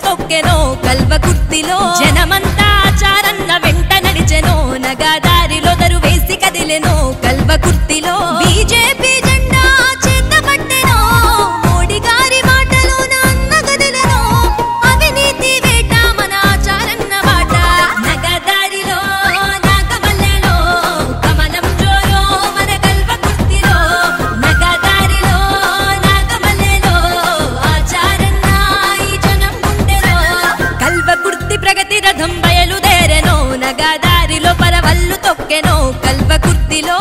తొక్కెనో కల్వకుర్తిలో జనమంతా ఆచారన్న వెంట నడిచెనో నగాదారిలో దరు వేసి కదిలెనో కల్వకుర్తిలో బీజేపీ జెండా చేతపట్టెనో మోడీ గారి మాటలోన అన్న గదిలెనో అవినీతి వేట మన ఆచారన్న బాట నగదారిలో నాగమల్లెలో కమలం జోరో మన కల్వకుర్తిలో నగదారిలో నాగమల్లెలో ఆచారన్న ఈ జనం గుండెలో కల్వకుర్తి ప్రగతి రథం బయలుదేరెనో నగదారిలో పరవల్లు తొక్కెనో కల్వకుర్తిలో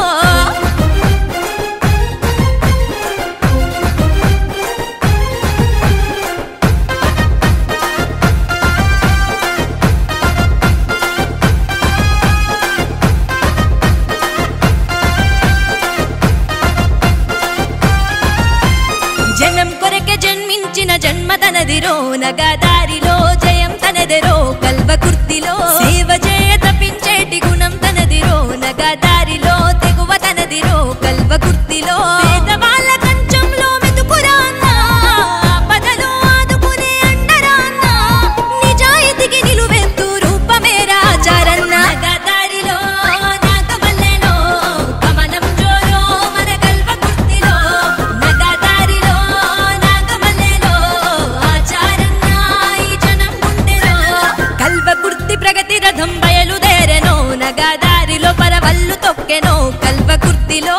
జనం కొరకే జన్మించిన జన్మ తనదిరో నగదారిలో జయం తనదిరో కల్వకుర్తిలో సేవ చేయ తప్పించేటి గుణం తనదిరో నగదారిలో తెగువ తనదిరో కల్వకుర్తిలో పేదవాళ్ళ కంచంలో మెతుకురా అన్నా ఆపదలో ఆదుకునే అండరా అన్నా నిజాయితీకి నిలువెత్తు రూపమేరా ఆచారన్న నగదారిలో నాగమల్లెలో కమలం జోరో మన కల్వకుర్తిలో నగదారిలో నాగమల్లెలో ఆచారన్న ఈ జనం గుండెలో కల్వకుర్తి ప్రగతి రథం బయలుదేరెనో నగదారిలో పరవల్లు తొక్కెనో కల్వకుర్తిలో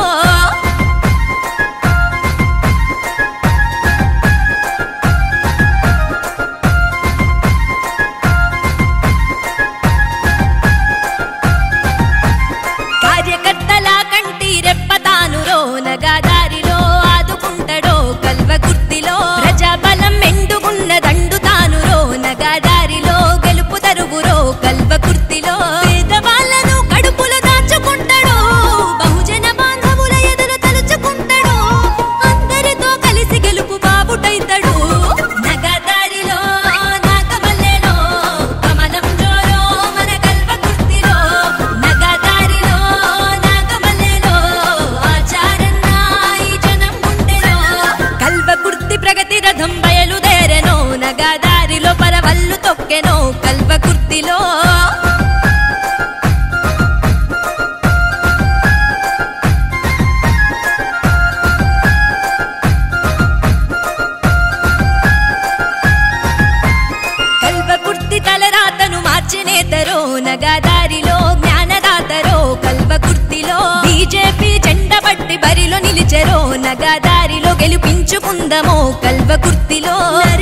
కార్యకర్తల కంటి రెప్పతానురో నగాదారిలో ఆదుకుంటడో కల్వకుర్తిలో ప్రజాబలం మెండుగున్న దండు తానురో నగాదారిలో గెలుపు తరుగురో కల్వకుర్తిలో పేదవాళ్ళను కడుపులో దాచుకుంటాడో బహుజన బాంధవుల ఎదురు తలుచుకుంటాడో అందరితో కలిసి గెలుపు బాబుటైతాడు నగదారిలో నాగమల్లెలో కమలం జోరో మన కల్వకుర్తిలో నగదారిలో నాగమల్లెలో ఆచారన్న ఈ జనం గుండెలో కల్వకుర్తి ప్రగతి రథం బయలుదేరెనో నగదారిలో పరవల్లు తొక్కెనో కల్వకుర్తిలో కల్వకుర్తి తలరాతను మార్చినేతరో నగదారిలో జ్ఞానదాతరో కల్వకుర్తిలో బీజేపీ జెండ పట్టి బరిలో నిలిచెరో నగదారిలో గెలిపించుకుందమో కల్వకుర్తిలో